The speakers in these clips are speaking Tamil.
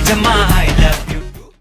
நிஜமா ஐ லவ் யூ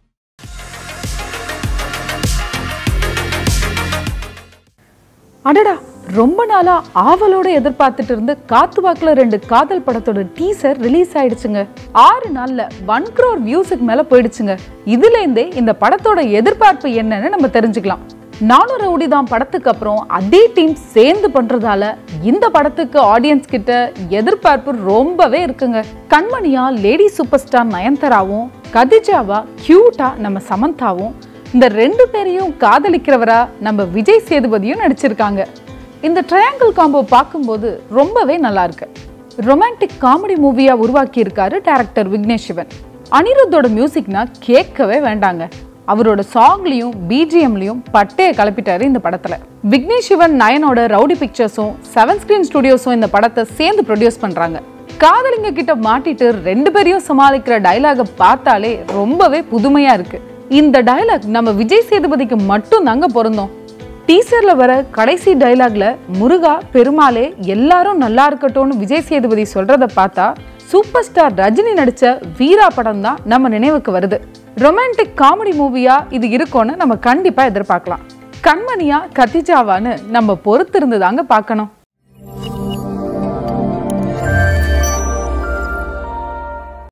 அடடா ரொம்ப நாளா ஆவலோட எதிர்பார்த்துட்டு இருந்து காத்து வாக்குல ரெண்டு காதல் படத்தோட டீசர் ரிலீஸ் ஆயிடுச்சுங்க ஆறு நாள்ல ஒன் crore வியூஸுக்கு மேல போயிடுச்சுங்க இதுல இருந்தே இந்த படத்தோட எதிர்பார்ப்பு என்னன்னு நம்ம தெரிஞ்சுக்கலாம் நானும் ரவுடி தான் படத்துக்கு அப்புறம் அதே டீம் சேர்ந்து பண்றதால இந்த படத்துக்கு ஆடியன்ஸ் கிட்ட எதிர்பார்ப்பு ரொம்பவே இருக்குங்க கண்மணியா லேடி சூப்பர் ஸ்டார் நயன்தாராவும் கதிஜாவா கியூட்டா நம்ம சமந்தாவும் இந்த ரெண்டு பேரையும் காதலிக்கிறவரா நம்ம விஜய் சேதுபதியும் நடிச்சிருக்காங்க இந்த ட்ரையாங்கிள் காம்போ பார்க்கும்போது ரொம்பவே நல்லா இருக்கு ரொமான்டிக் காமெடி மூவியா உருவாக்கி இருக்காரு டேரக்டர் விக்னேஷ் சிவன் அனிருத்தோட மியூசிக்னா கேட்கவே வேண்டாங்க அவரோட சாங்லயும் பிஜிஎம்லயும் பட்டையை கிளப்பிட்டாரு இந்த படத்துல விக்னேஷ் சிவன் நயனோட ரவுடி பிக்சர்ஸும் செவன் ஸ்கிரீன் ஸ்டுடியோஸும் இந்த படத்தை சேர்ந்து ப்ரொடியூஸ் பண்றாங்க காதலிங்க கிட்ட மாட்டிட்டு ரெண்டு பேரையும் சமாளிக்கிற டயலாக பார்த்தாலே ரொம்பவே புதுமையா இருக்கு இந்த டயலாக் நம்ம விஜய் சேதுபதிக்கு மட்டும் தாங்க பொருந்தோம் டீசர்ல வர கடைசி டயலாக்ல முருகா பெருமாளே எல்லாரும் நல்லா இருக்கட்டும்னு விஜய் சேதுபதி சொல்றத பார்த்தா சூப்பர் ஸ்டார் ரஜினி நடிச்ச வீரா படம் தான் நம்ம நினைவுக்கு வருது ரொமான்டிக் காமெடி மூவியா இது இருக்கும்னு நம்ம கண்டிப்பா எதிர்பார்க்கலாம் கண்மணியா கத்திஜாவான்னு நம்ம பொறுத்திருந்து தாங்க பார்க்கணும்